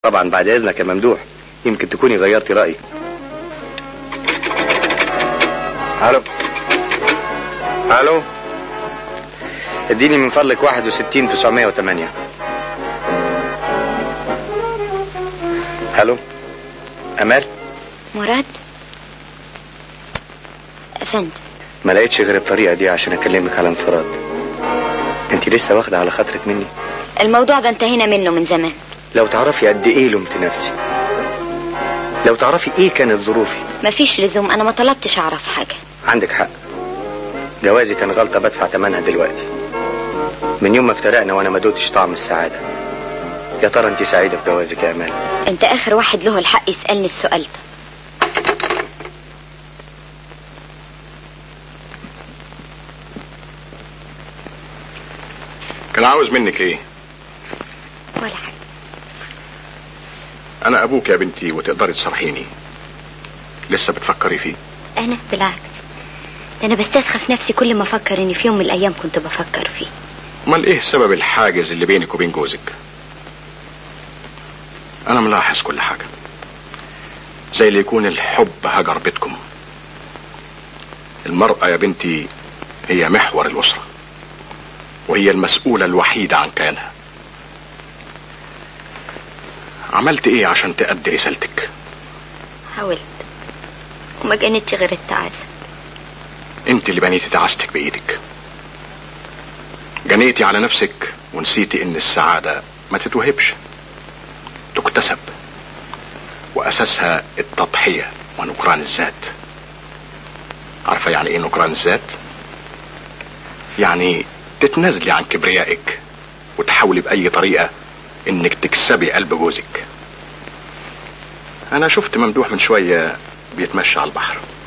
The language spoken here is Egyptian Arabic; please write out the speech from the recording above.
طبعا بعد اذنك يا ممدوح يمكن تكوني غيرتي رايك الو الو اديني من فضلك 61 908 الو امال مراد افندم ما لقيتش غير الطريقه دي عشان اكلمك على انفراد انت لسه واخده على خاطرك مني الموضوع ده انتهينا منه من زمان لو تعرفي قد ايه لومت نفسي لو تعرفي ايه كانت ظروفي مفيش لزوم انا ما طلبتش اعرف حاجه عندك حق جوازي كان غلطه بدفع ثمنها دلوقتي من يوم ما افترقنا وانا ما دوتش طعم السعاده يا ترى انت سعيده بجوازك يا امال انت اخر واحد له الحق يسالني السؤال ده كان عاوز منك ايه ولا حاجه انا ابوك يا بنتي وتقدري تصرحيني لسه بتفكري فيه انا بالعكس ده انا بستسخف نفسي كل ما افكر اني في يوم من الايام كنت بفكر فيه امال ايه سبب الحاجز اللي بينك وبين جوزك انا ملاحظ كل حاجه زي اللي يكون الحب هجر بيتكم المرأة يا بنتي هي محور الأسرة وهي المسؤولة الوحيدة عن كيانها عملت ايه عشان تأدي رسالتك حاولت وما كانتش غير التعاسه انت اللي بنيتي تعاستك بايدك جنيتي على نفسك ونسيتي ان السعادة ما تتوهبش تكتسب واساسها التضحية ونكران الذات عارفة يعني ايه نكران الذات يعني تتنازلي عن كبريائك وتحاولي بأي طريقة انك تكسبي قلب جوزك انا شفت ممدوح من شوية بيتمشى على البحر